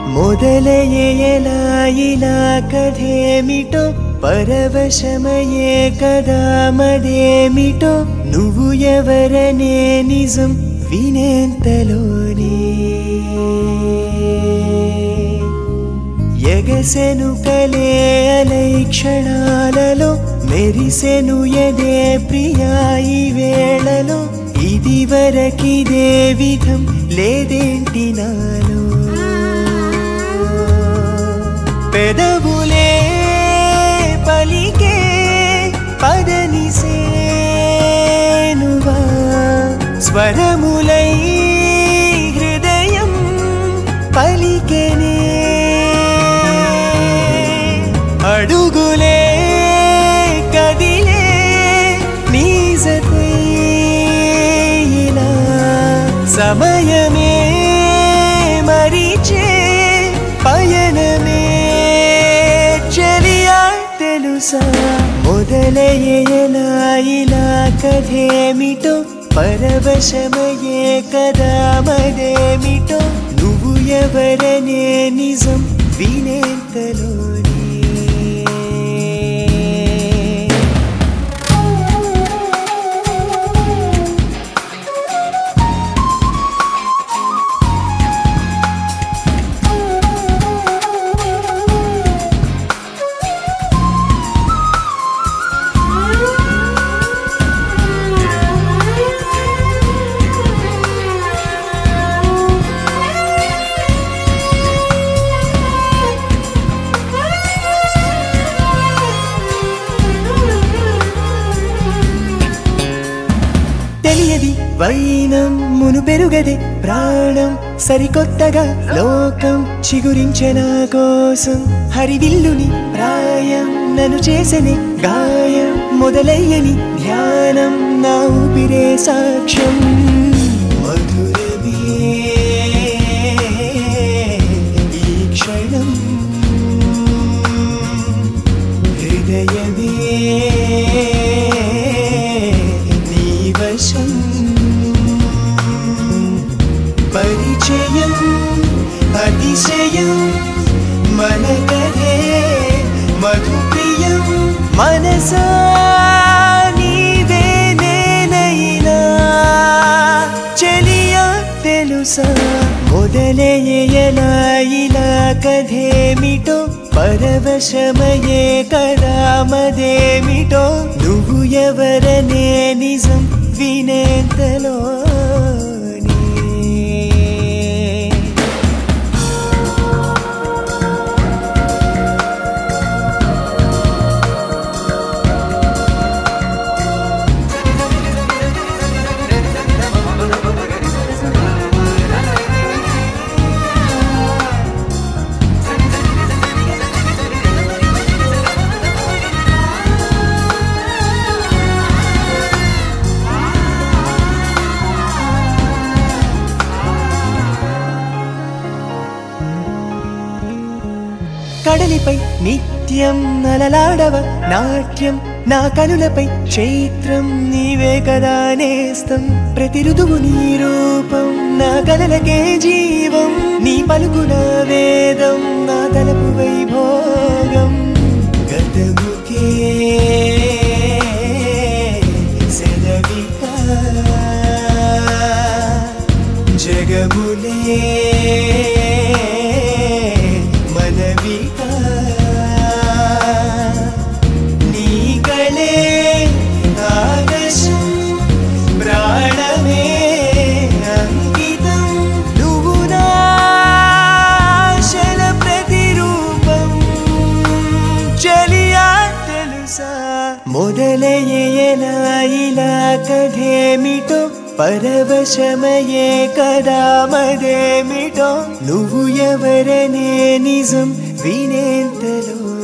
మొదలయ్యేలా ఇలా కథేమిటో పరవశమయే కదా మదేమిటో నువ్వు ఎవరనే నిజం వినేంతలోనే ఎగసెను కలే అలై క్షణాలలో మెరిసెను ఎదే ప్రియా ఈ వేళలో ఇది వరకిదే విధం లేదేంటి నాలో పెదవులే పలికే పదని సేనువా స్వరములై హృదయం పలికెనే అడుగులే కదిలే నీజతై ఇలా సమయమే మరిచే పయనమే చలియా తెలుసా మొదలయ్యేలా ఇలా కథేమిటో పరవశమయే కదా మదేమిటో నువ్వు ఎవరనే నిజం వినేంతలోనే తెలియది వైనం మును పెరుగదే ప్రాణం సరికొత్తగా లోకం చిగురించే నా కోసం హరివిల్లుని ప్రాయం నన్ను చేసని గాయం మొదలయ్యని ధ్యానం నా ఊపిరే సాక్ష్యం మధురమే ఈ క్షణం హృదయమే నీ వశం పరిచయం అతిశయం మన కథే మధుప్రియం మనసా నీవే నేనైనా చెలియా తెలుసా మొదలయ్యేలా ఇలా కథేమిటో పరవశమయే కదా మదేమిటో నువ్వు ఎవరనే నిజం వినేంతలోనే కడలిపై నిత్యం నలలాడవ నాట్యం నా కనులపై చైత్రం నీవే కదా నేస్తం ప్రతి ఋతువు నీ రూపం నా కలలకే జీవం నీ పలుకున వేదం నా తలపు వైభోగం గతముకే సెలవిక జగములే మనవిక నీకలే ఆకాశం ప్రాణమే అంకితం నువ్వు నా ఆశల ప్రతిరూపం చలియా తెలుసా మొదలయ్యేలా ఇలా కథేమిటో పరవశమయే కదా మదేమిటో నువ్వు ఎవరనే నిజం వినేంతలో